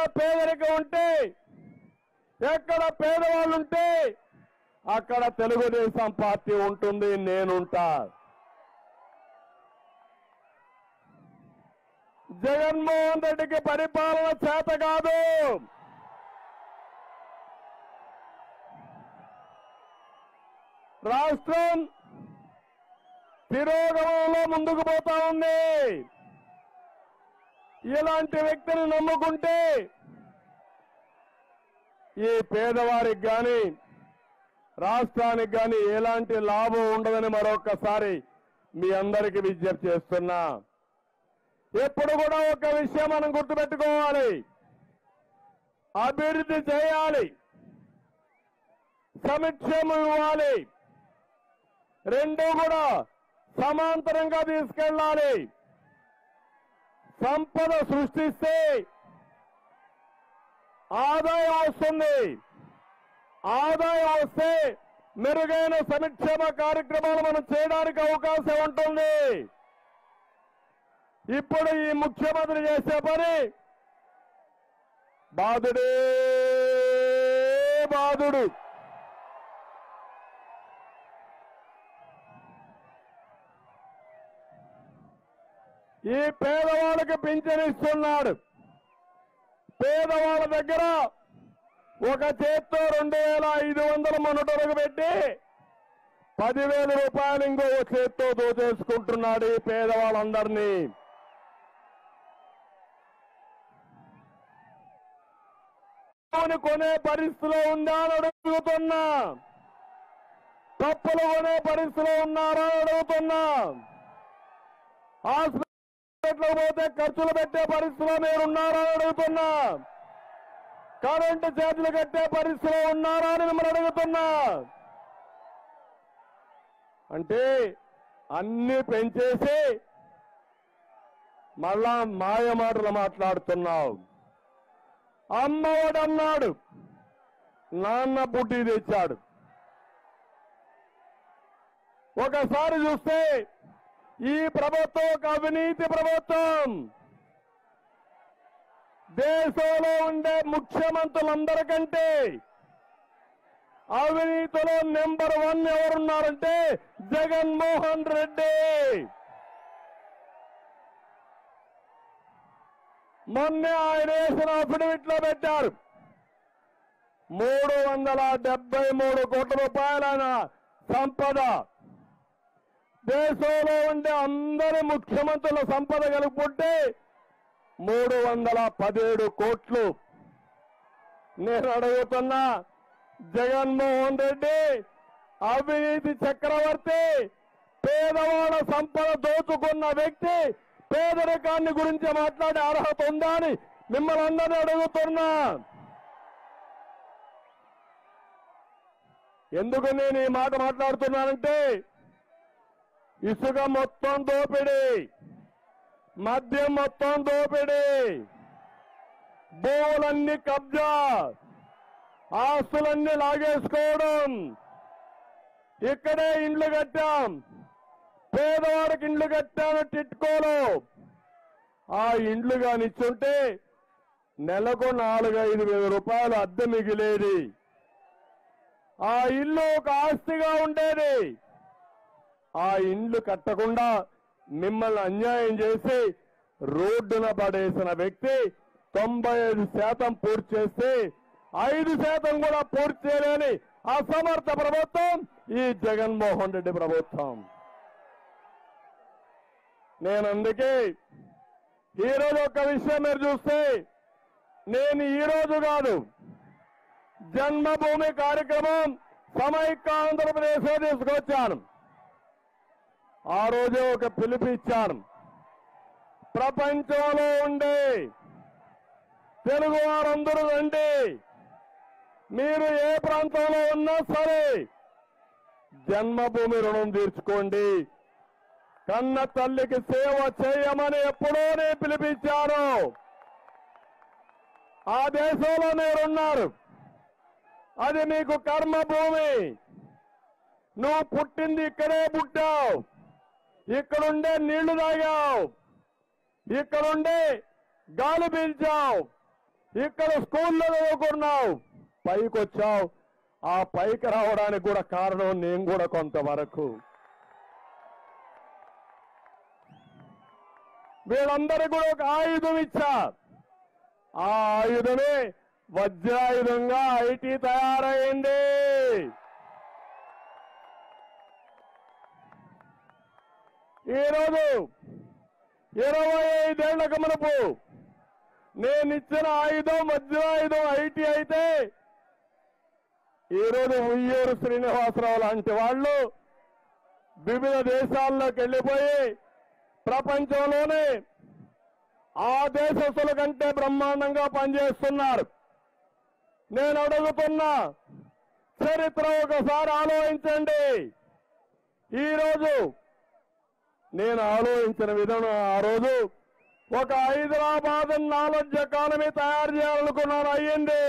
పేదరికం ఉంటే ఎక్కడ పేదవాళ్ళు ఉంటే అక్కడ తెలుగుదేశం పార్టీ ఉంటుంది నేనుంటా జగన్మోహన్ రెడ్డికి పరిపాలన చేత కాదు రాష్ట్రం తిరోగమంలో ముందుకు పోతా ఉంది ఇలాంటి వ్యక్తిని నమ్ముకుంటే ఈ పేదవారికి గాని రాష్ట్రానికి గాని ఎలాంటి లాభం ఉండదని మరొక్కసారి మీ అందరికీ విజ్ఞప్తి చేస్తున్నా ఎప్పుడు కూడా ఒక విషయం మనం గుర్తుపెట్టుకోవాలి అభివృద్ధి చేయాలి సంక్షేమం ఇవ్వాలి రెండు కూడా సమాంతరంగా తీసుకెళ్ళాలి సంపద సృష్టిస్తే ఆదాయం వస్తుంది ఆదాయం వస్తే మెరుగైన సంక్షేమ కార్యక్రమాలు మనం చేయడానికి అవకాశం ఉంటుంది ఇప్పుడు ఈ ముఖ్యమంత్రి చేసే పని బాధుడే బాధుడు ఈ పేదవాళ్ళకి పింఛనిస్తున్నాడు పేదవాళ్ళ దగ్గర ఒక చేత్తో రెండు వేల ఐదు వందల మొన్నటరకు పెట్టి పదివేల రూపాయలు ఇంకో చేత్తో దోచేసుకుంటున్నాడు ఈ పేదవాళ్ళందరినీ అవును కొనే పరిస్థితిలో ఉందా అని అడుగుతున్నా పప్పులు కొనే పరిస్థితిలో ఉన్నారా అని అడుగుతున్నా హాస్పిటల్ పోతే ఖర్చులు పెట్టే పరిస్థితిలో మీరు ఉన్నారా అని అడుగుతున్నా కరెంటు ఛార్జీలు కట్టే పరిస్థితిలో ఉన్నారా అని మిమ్మల్ని అడుగుతున్నా అంటే అన్ని పెంచేసి మళ్ళా మాయ మాటలు మాట్లాడుతున్నావు అమ్మఒడు అన్నాడు నాన్న పుట్టి తెచ్చాడు ఒకసారి చూస్తే ఈ ప్రభుత్వం ఒక అవినీతి ప్రభుత్వం దేశంలో ఉండే ముఖ్యమంత్రులందరికంటే అవినీతిలో నెంబర్ వన్ ఎవరున్నారంటే జగన్మోహన్ రెడ్డి మొన్నే ఆయన వేసిన అఫిడవిట్ లో పెట్టారు మూడు వందల డెబ్బై మూడు కోట్ల రూపాయల సంపద దేశంలో ఉండే అందరి ముఖ్యమంత్రుల సంపద కలుపుకుంటే మూడు వందల పదిహేడు కోట్లు నేను అడుగుతున్నా జగన్మోహన్ రెడ్డి అవినీతి చక్రవర్తి పేదవాళ్ళ సంపద దోచుకున్న వ్యక్తి పేదరికాన్ని గురించి మాట్లాడే అర్హత ఉందా అని మిమ్మల్ని అందరినీ అడుగుతున్నా ఎందుకు నేను ఈ మాట మాట్లాడుతున్నానంటే ఇసుక మొత్తం దోపిడీ మద్యం మొత్తం దోపిడీ భూములన్నీ కబ్జా ఆస్తులన్నీ లాగేసుకోవడం ఇక్కడే ఇండ్లు కట్టాం పేదవాడికి ఇండ్లు కట్టాను టిట్కోలో ఆ ఇండ్లు కానిచ్చుంటే నెలకు నాలుగు ఐదు వేల రూపాయలు అద్దె మిగిలేది ఆ ఇల్లు ఒక ఆస్తిగా ఉండేది ఆ ఇండ్లు కట్టకుండా మిమ్మల్ని అన్యాయం చేసి రోడ్డున పడేసిన వ్యక్తి తొంభై ఐదు శాతం పూర్తి చేస్తే ఐదు శాతం కూడా పూర్తి చేయలేని అసమర్థ ప్రభుత్వం ఈ జగన్మోహన్ రెడ్డి ప్రభుత్వం నేను అందుకే ఈరోజు ఒక విషయం మీరు చూస్తే నేను ఈ రోజు కాదు జన్మభూమి కార్యక్రమం సమైక్య ఆంధ్రప్రదేశ్ లో తీసుకొచ్చాను ఆ రోజే ఒక పిలుపు ఇచ్చాను ప్రపంచంలో ఉండే తెలుగు వారందరూ రండి మీరు ఏ ప్రాంతంలో ఉన్నా సరే జన్మభూమి రుణం తీర్చుకోండి కన్న తల్లికి సేవ చేయమని ఎప్పుడో నేను పిలిపించాను ఆ దేశంలో మీరున్నారు అది మీకు కర్మభూమి నువ్వు పుట్టింది ఇక్కడే పుట్టావు ఇక్కడుండే నీళ్లు తాగావు ఇక్కడుండే గాలి పీల్చావు ఇక్కడ స్కూల్లో చదువుకున్నావు పైకి వచ్చావు ఆ పైకి రావడానికి కూడా కారణం నేను కూడా కొంతవరకు వీళ్ళందరికీ కూడా ఒక ఆయుధం ఇచ్చా ఆ ఆయుధమే వజ్రాయుధంగా ఐటీ తయారైంది ఈరోజు ఇరవై ఐదేళ్లకు మనపు నేను ఇచ్చిన ఆయుధం వజ్రాయుధం ఐటీ అయితే ఈరోజు ఉయ్యూరు శ్రీనివాసరావు లాంటి వాళ్ళు వివిధ దేశాల్లోకి వెళ్ళిపోయి ప్రపంచంలోనే ఆ దేశస్తుల కంటే బ్రహ్మాండంగా పనిచేస్తున్నారు నేను అడుగుతున్నా చరిత్ర ఒకసారి ఆలోచించండి ఈరోజు నేను ఆలోచించిన విధానం ఆ రోజు ఒక హైదరాబాద్ నాలెడ్జ్ ఎకానమీ తయారు చేయాలనుకున్నాను అయ్యింది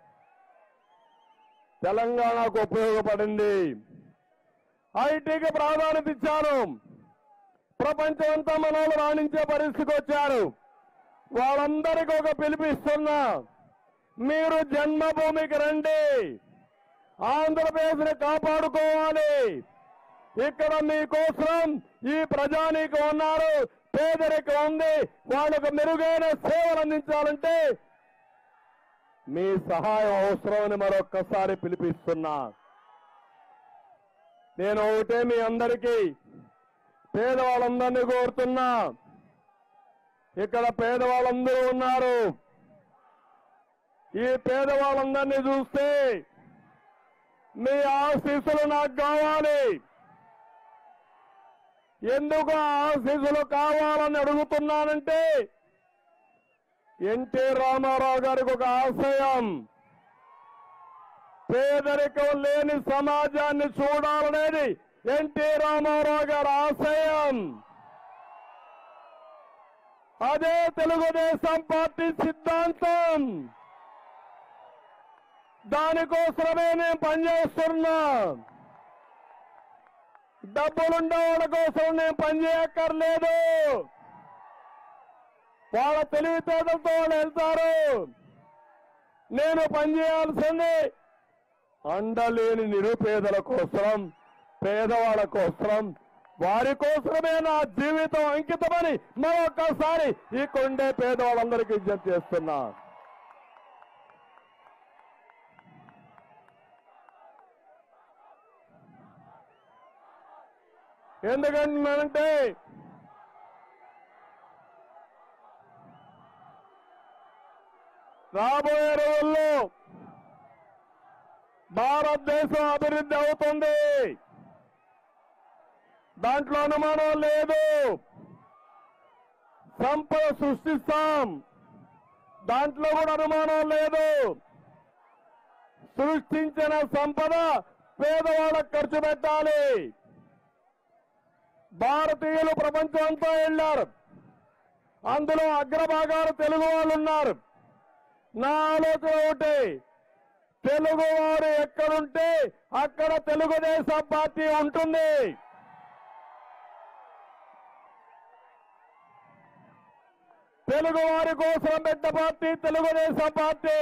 తెలంగాణకు ఉపయోగపడింది ఐటీకి ప్రాధాన్యత ఇచ్చాను ప్రపంచం అంతా మనలో రాణించే పరిస్థితికి వచ్చారు వాళ్ళందరికీ ఒక పిలిపిస్తున్నా మీరు జన్మభూమికి రండి ఆంధ్రప్రదేశ్ని కాపాడుకోవాలి ఇక్కడ మీకోసం ఈ ప్రజానీకం ఉన్నారు పేదరికం ఉంది వాళ్ళకు మెరుగైన సేవలు అందించాలంటే మీ సహాయం అవసరమని మరొక్కసారి పిలిపిస్తున్నా నేను ఒకటే మీ అందరికీ పేదవాళ్ళందరినీ కోరుతున్నా ఇక్కడ పేదవాళ్ళందరూ ఉన్నారు ఈ పేదవాళ్ళందరినీ చూస్తే మీ ఆశీస్సులు నాకు కావాలి ఎందుకు ఆ ఆశీస్సులు కావాలని అడుగుతున్నానంటే ఎన్టీ రామారావు గారికి ఒక ఆశయం పేదరికం లేని సమాజాన్ని చూడాలనేది ఎన్టీ రామారావు గారి ఆశయం అదే తెలుగుదేశం పార్టీ సిద్ధాంతం దానికోసమే నేను పనిచేస్తున్నా డబ్బులుండే వాళ్ళ కోసం నేను పనిచేయక్కర్లేదు వాళ్ళ తెలివితేటలతో వాళ్ళు వెళ్తారు నేను పనిచేయాల్సింది అండలేని నిరుపేదల కోసం పేదవాళ్ళ కోసం వారి కోసమే నా జీవితం అంకితమని మరొక్కసారి ఈ కొండే పేదవాళ్ళందరికీ విజ్ఞప్తి చేస్తున్నా ఎందుకంటే రాబోయే రోజుల్లో భారతదేశం అభివృద్ధి అవుతుంది దాంట్లో అనుమానం లేదు సంపద సృష్టిస్తాం దాంట్లో కూడా అనుమానం లేదు సృష్టించిన సంపద పేదవాళ్ళకు ఖర్చు పెట్టాలి భారతీయులు ప్రపంచం అంతా వెళ్ళారు అందులో అగ్రభాగాలు తెలుగు వాళ్ళు ఉన్నారు నా ఆలోచన ఒకటి తెలుగు వారు ఎక్కడుంటే అక్కడ తెలుగుదేశం పార్టీ ఉంటుంది తెలుగు వారి కోసం పెద్ద పార్టీ తెలుగుదేశం పార్టీ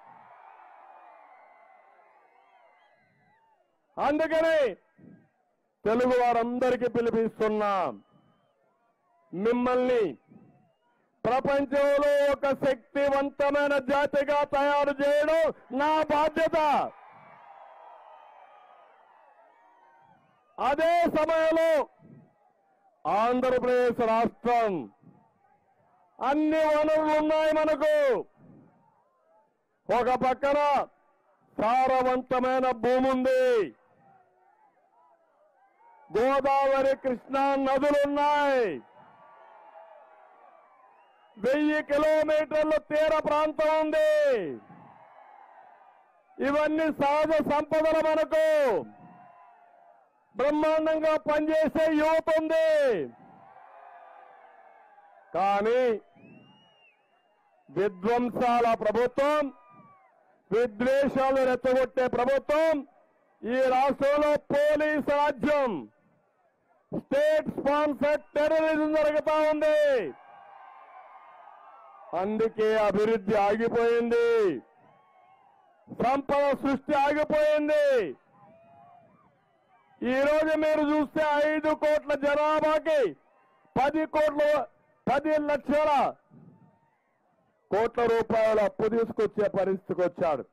అందుకని తెలుగు వారందరికీ పిలిపిస్తున్నాం మిమ్మల్ని ప్రపంచంలో ఒక శక్తివంతమైన జాతిగా తయారు చేయడం నా బాధ్యత అదే సమయంలో ఆంధ్రప్రదేశ్ రాష్ట్రం అన్ని వనరులు ఉన్నాయి మనకు ఒక పక్కన సారవంతమైన భూమి ఉంది గోదావరి కృష్ణా నదులున్నాయి వెయ్యి కిలోమీటర్ల తీర ప్రాంతం ఉంది ఇవన్నీ సహజ సంపదలు మనకు బ్రహ్మాండంగా పనిచేసే యువత ఉంది కానీ విధ్వంసాల ప్రభుత్వం విద్వేషాలు రెచ్చగొట్టే ప్రభుత్వం ఈ రాష్ట్రంలో పోలీస్ రాజ్యం స్టేట్ స్పాన్సర్డ్ టెర్రరిజం జరుగుతా ఉంది అందుకే అభివృద్ధి ఆగిపోయింది సంపద సృష్టి ఆగిపోయింది ఈ రోజు మీరు చూస్తే ఐదు కోట్ల జనాభాకి పది కోట్ల పది లక్షల కోట్ల రూపాయల అప్పు తీసుకొచ్చే పరిస్థితికి వచ్చాడు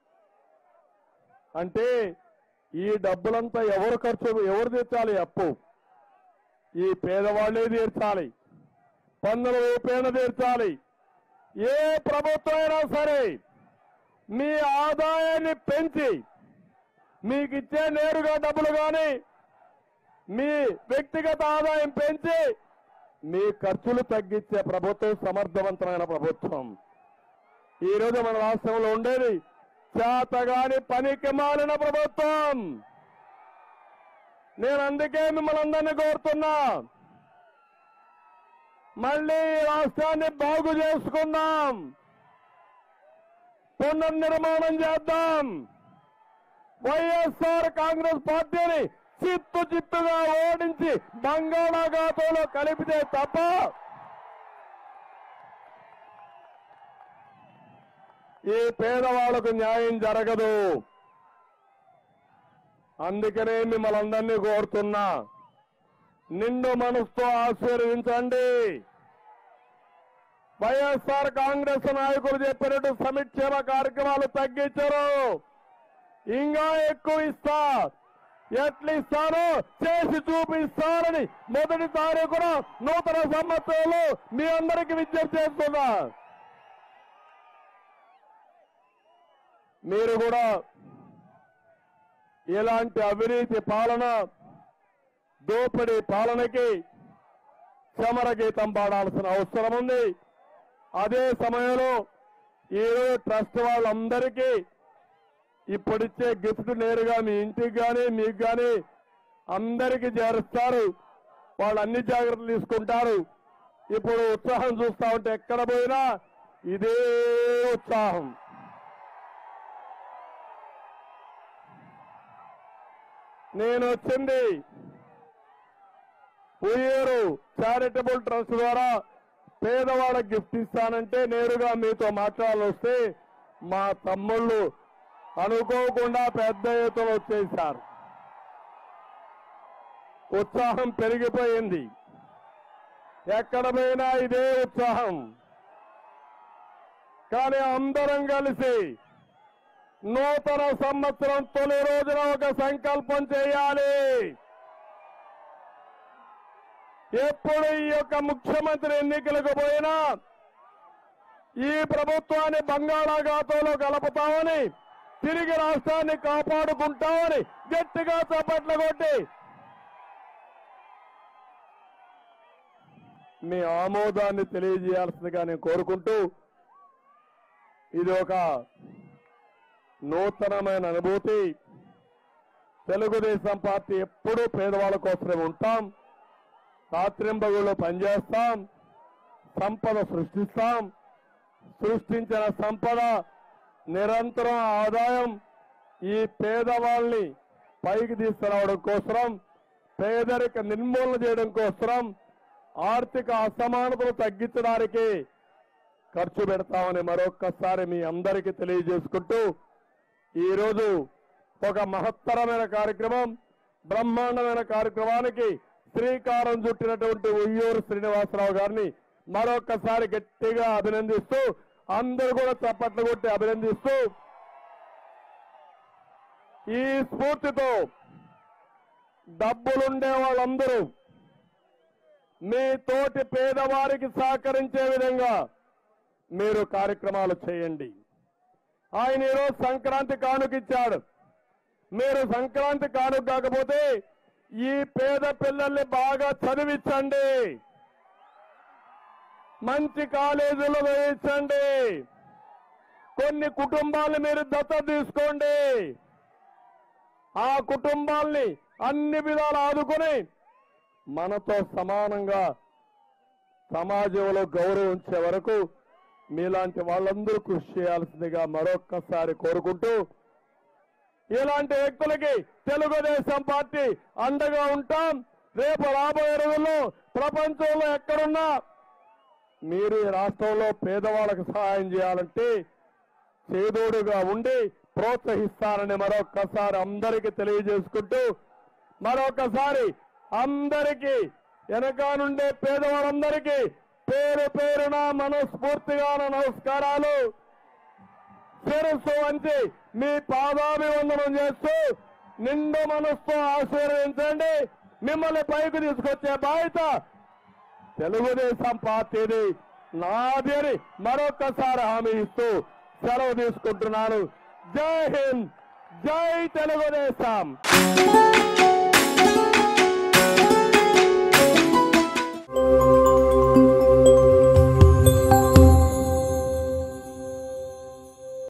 అంటే ఈ డబ్బులంతా ఎవరు ఖర్చు ఎవరు తీర్చాలి అప్పు ఈ పేదవాళ్లే తీర్చాలి పన్నుల రూపేణ తీర్చాలి ఏ ప్రభుత్వం అయినా సరే మీ ఆదాయాన్ని పెంచి మీకు ఇచ్చే నేరుగా డబ్బులు కానీ మీ వ్యక్తిగత ఆదాయం పెంచి మీ ఖర్చులు తగ్గించే ప్రభుత్వం సమర్థవంతమైన ప్రభుత్వం ఈ రోజు మన రాష్ట్రంలో ఉండేది చేతగాని పనికి మాలిన ప్రభుత్వం నేను అందుకే మిమ్మల్ని అందరినీ కోరుతున్నా మళ్ళీ ఈ రాష్ట్రాన్ని బాగు చేసుకుందాం పునర్నిర్మాణం చేద్దాం వైఎస్ఆర్ కాంగ్రెస్ పార్టీని చిత్తు చిత్తుగా ఓడించి బంగాళాఖాతంలో కలిపితే తప్ప ఈ పేదవాళ్లకు న్యాయం జరగదు అందుకనే మిమ్మల్ని అందరినీ కోరుతున్నా నిండు మనసుతో ఆశీర్వదించండి వైఎస్ఆర్ కాంగ్రెస్ నాయకులు చెప్పినట్టు సంక్షేమ కార్యక్రమాలు తగ్గించరు ఇంకా ఎక్కువ ఇస్తా ఎట్లా ఇస్తారో చేసి చూపిస్తారని మొదటి తారీఖున నూతన సంవత్సరంలో మీ అందరికీ విజ్ఞప్తి చేస్తున్నా మీరు కూడా ఇలాంటి అవినీతి పాలన దోపిడీ పాలనకి సమరగీతం పాడాల్సిన అవసరం ఉంది అదే సమయంలో ఈరోజు ట్రస్ట్ వాళ్ళందరికీ ఇప్పుడిచ్చే గిఫ్ట్ నేరుగా మీ ఇంటికి కానీ మీకు కానీ అందరికీ చేరుస్తారు వాళ్ళు అన్ని జాగ్రత్తలు తీసుకుంటారు ఇప్పుడు ఉత్సాహం చూస్తా ఉంటే ఎక్కడ పోయినా ఇదే ఉత్సాహం నేను వచ్చింది ఉయ్యేరు చారిటబుల్ ట్రస్ట్ ద్వారా పేదవాళ్ళకి గిఫ్ట్ ఇస్తానంటే నేరుగా మీతో మాట్లాడాలి వస్తే మా తమ్ముళ్ళు అనుకోకుండా పెద్ద ఎత్తున వచ్చేసారు ఉత్సాహం పెరిగిపోయింది ఎక్కడ పోయినా ఇదే ఉత్సాహం కానీ అందరం కలిసి నూతన సంవత్సరం తొలి రోజున ఒక సంకల్పం చేయాలి ఎప్పుడు ఈ యొక్క ముఖ్యమంత్రి ఎన్నికలకు పోయినా ఈ ప్రభుత్వాన్ని బంగాళాఖాతంలో కలుపుతామని తిరిగి రాష్ట్రాన్ని కాపాడుకుంటామని గట్టిగా చప్పట్లు కొట్టి మీ ఆమోదాన్ని తెలియజేయాల్సిందిగా నేను కోరుకుంటూ ఇది ఒక నూతనమైన అనుభూతి తెలుగుదేశం పార్టీ ఎప్పుడూ పేదవాళ్ళ కోసమే ఉంటాం రాత్రింబగుళ్ళు పనిచేస్తాం సంపద సృష్టిస్తాం సృష్టించిన సంపద నిరంతరం ఆదాయం ఈ పేదవాళ్ళని పైకి తీసుకురావడం కోసం పేదరిక నిర్మూలన చేయడం కోసం ఆర్థిక అసమానతలు తగ్గించడానికి ఖర్చు పెడతామని మరొక్కసారి మీ అందరికీ తెలియజేసుకుంటూ ఈరోజు ఒక మహత్తరమైన కార్యక్రమం బ్రహ్మాండమైన కార్యక్రమానికి శ్రీకారం చుట్టినటువంటి ఉయ్యూరు శ్రీనివాసరావు గారిని మరొక్కసారి గట్టిగా అభినందిస్తూ అందరూ కూడా చప్పట్లు కొట్టి అభినందిస్తూ ఈ స్ఫూర్తితో డబ్బులుండే వాళ్ళందరూ మీ తోటి పేదవారికి సహకరించే విధంగా మీరు కార్యక్రమాలు చేయండి ఆయన ఈరోజు సంక్రాంతి కానుకిచ్చాడు మీరు సంక్రాంతి కానుక కాకపోతే ఈ పేద పిల్లల్ని బాగా చదివించండి మంచి కాలేజీలో వేయించండి కొన్ని కుటుంబాలను మీరు దత్త తీసుకోండి ఆ కుటుంబాల్ని అన్ని విధాలు ఆదుకొని మనతో సమానంగా సమాజంలో గౌరవించే వరకు మీలాంటి వాళ్ళందరూ కృషి చేయాల్సిందిగా మరొక్కసారి కోరుకుంటూ ఇలాంటి వ్యక్తులకి తెలుగుదేశం పార్టీ అండగా ఉంటాం రేపు రాబోయే రోజుల్లో ప్రపంచంలో ఎక్కడున్నా మీరు ఈ రాష్ట్రంలో పేదవాళ్ళకు సహాయం చేయాలంటే చేదోడుగా ఉండి ప్రోత్సహిస్తారని మరొక్కసారి అందరికీ తెలియజేసుకుంటూ మరొకసారి అందరికీ వెనక నుండే పేదవాళ్ళందరికీ పేరు పేరున మనస్ఫూర్తిగా నా నమస్కారాలు శిరస్సు వంచి మీ పాదాభివందనం చేస్తూ నిండు మనస్సుతో ఆశీర్వదించండి మిమ్మల్ని పైకి తీసుకొచ్చే బాధ్యత తెలుగుదేశం పార్టీది నాది అని మరొకసారి హామీ ఇస్తూ సెలవు తీసుకుంటున్నాను జై హింద్ జై తెలుగుదేశం